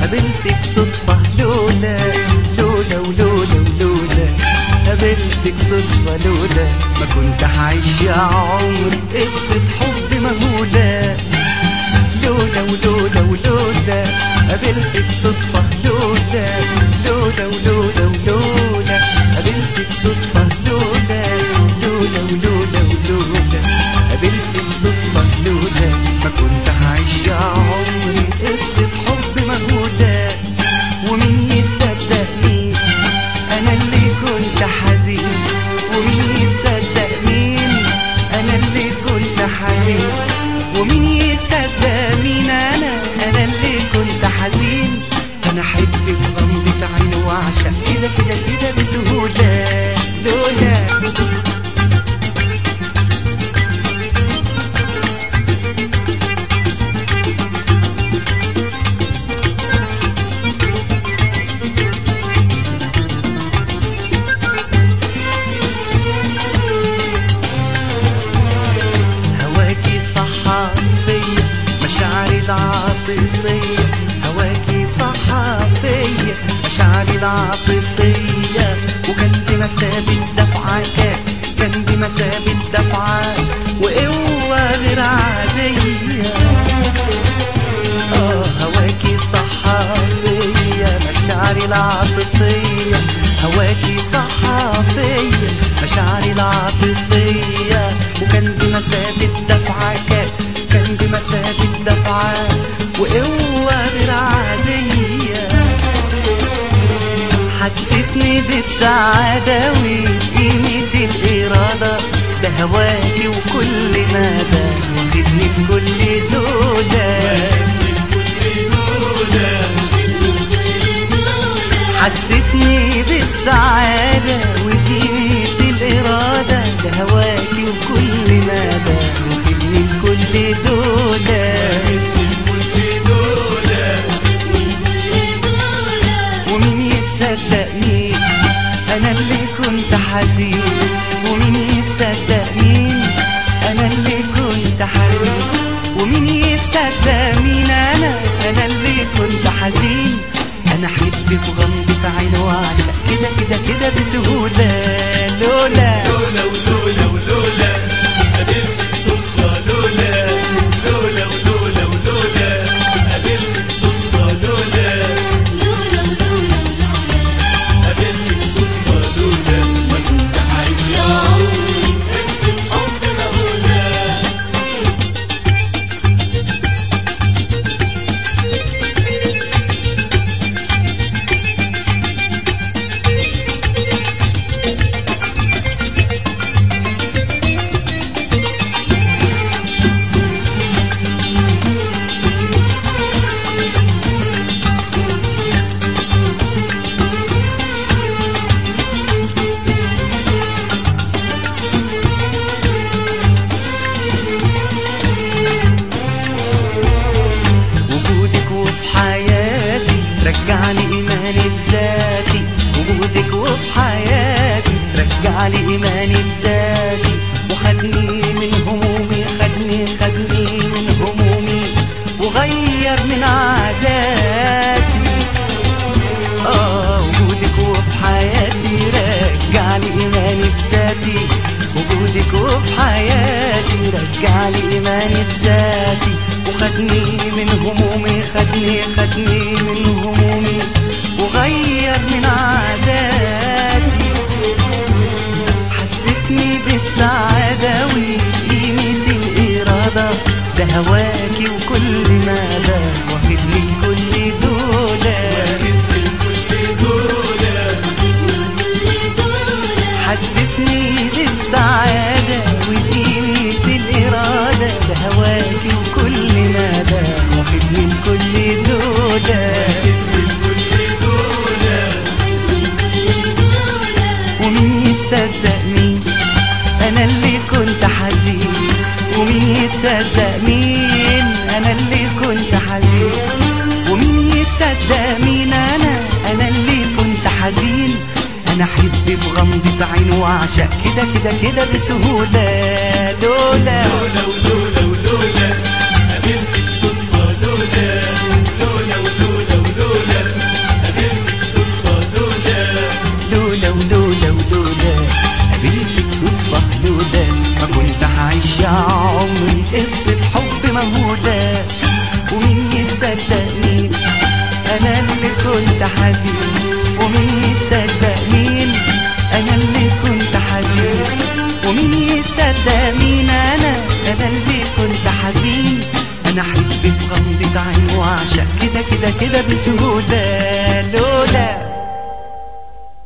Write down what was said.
قابلتك صدفة لولا لولا ولولا ولولا قابلتك صدفة لولا ما كنت هعيش يا عمري قصة حب مهولة لولا ولولا ولولا قابلتك صدفة لولا لولا ولولا ولولا قابلتك صدفة لولا لولا ولولا ولولا قابلتك صدفة لولا ما كنت هعيش يا عمري قصة حب مهولة ومين يصدق مين أنا اللي كنت حزين ومين يصدق مين أنا اللي كنت حزين ومين يصدق مين أنا أنا اللي كنت حزين أنا أحب بغمضة عين وأعشق كده كده كده بسهولة لولا هواكي صحى فيا مشاعري العاطفية هواكي صحى فيا مشاعري العاطفية وكان بمثابة دفعة كان كان بمثابة دفعة وقوة غير عادية آه هواكي صحى فيا مشاعري العاطفية هواكي صحى فيا مشاعري العاطفية وكان بمثابة دفعة كان كان بمثابة دفعة وقوة غير عادية حسسني بالسعادة وقيمة الإرادة ده هواكي وكل مدى واخدني بكل دولة حسسني بالسعادة وقيمة الإرادة ده هواكي وكل مدى واخدني بكل دولة ومين يصدق مين انا اللي كنت حزين ومين يصدق مين انا اللي كنت حزين ومين يصدق مين انا انا اللي كنت حزين انا احب بغمضة عين واعشق كده كده كده بسهولة لولا لولا ولولا ولولا قابلتك صدفة لولا لولا ولولا ولولا قابلتك صدفة لولا قابلتك صدفة لولا ما كنت عايش يا عمري قصة حب مهولة وجودك وفي حياتي رجعني إيماني بذاتي وجودك وفي حياتي رجعلي إيماني بذاتي وخدني من همومي خدني خدني من همومي وغير من عاداتي آه وجودك وفي حياتي رجعلي إيماني بذاتي وجودك وفي حياتي رجعلي إيماني بذاتي وخدني من همومي خدني خدني من همومي وغير من عاداتي حسسني بالسعادة وقيمة الإرادة ده هواكي وكل مدى واخدني كل دولة واخدني كل دولة حسسني بالسعادة وقيمة الإرادة ده هواكي وكل مدى واخدني كل دولة واخدني كل دولة ومين يصدق مين انا اللي كنت حزين ومين يصدق مين انا اللي كنت حزين ومين يصدق مين انا انا اللي كنت حزين انا احب بغمضة عين واعشق كده كده كده بسهولة لولا لولا ولولا ولولا قابلتك صدفة لولا لولا ولولا ولولا يا عمري قصة حب مهولة ومين يصدق مين أنا اللي كنت حزين ومين يصدق مين أنا اللي كنت حزين ومين يصدق مين أنا أنا اللي كنت حزين أنا أحب في غمضة عين وأعشق كده كده كده بسهولة لولا